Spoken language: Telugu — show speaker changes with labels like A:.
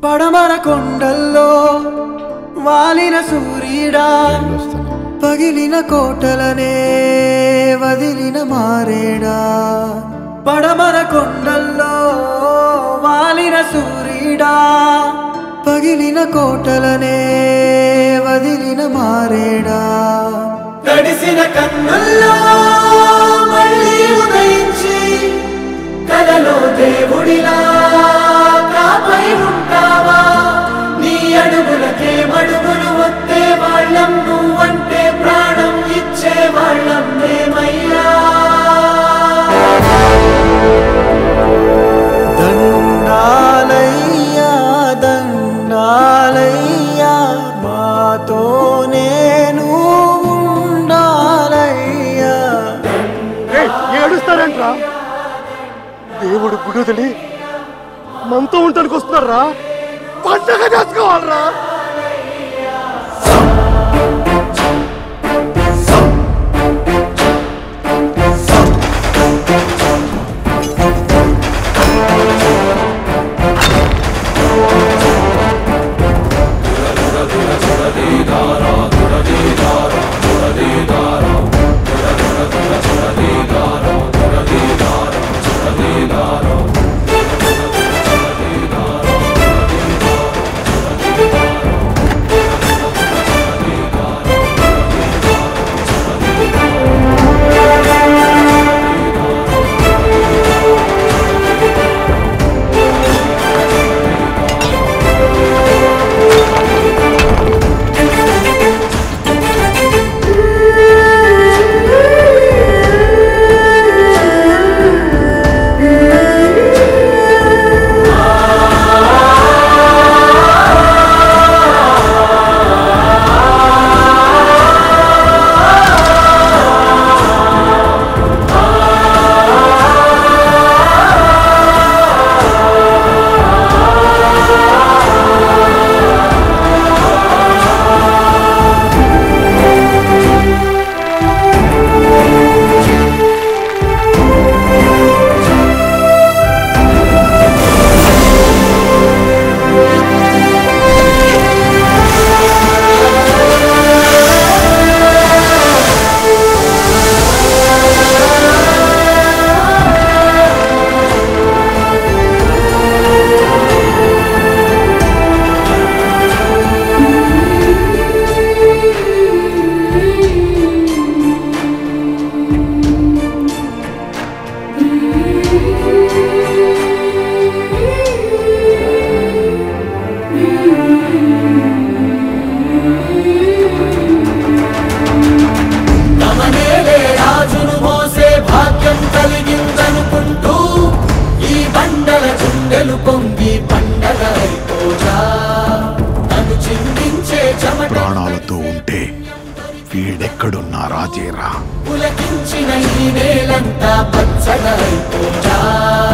A: పడమర కొండల్లో వాలిన సూర్యుడా పగిలిన కోటలనే వదిలిన మారేడా పడమర కొండల్లో వాలిన సూర్యుడా పగిలిన కోటలనే వదిలిన మారేడా తడిసిన కన్నుల్లో మళ్ళీ ఉదయించి కలలో దేవుడిలా కాపై ఉంటావా నీ అడుగులకే మడుగులు వస్తే వాళ్ళం నువ్వంటే ప్రాణం ఇచ్చే వాళ్ళం మేమయ్యా దండాలయ్యా దండాలయ్యా మాతో నేను ఉండాలయ్యా
B: ఏడుస్తారంట్రా దేవుడు గుడి వదిలి మనతో ఉండటానికి వస్తున్నారా పండగ చేసుకోవాలరా
A: తమనేలే రాజును మోసే భాగ్యం కలిగిందనుకుంటూ ఈ బండల గుండెలు పొంగి పండగ అయిపోగా నన్ను చిందించే చెమట
C: ప్రాణాలతో ఉంటే వీడెక్కడున్నా రాజేరా
A: పులకించిన ఈ నేలంతా పచ్చగా అయిపోగా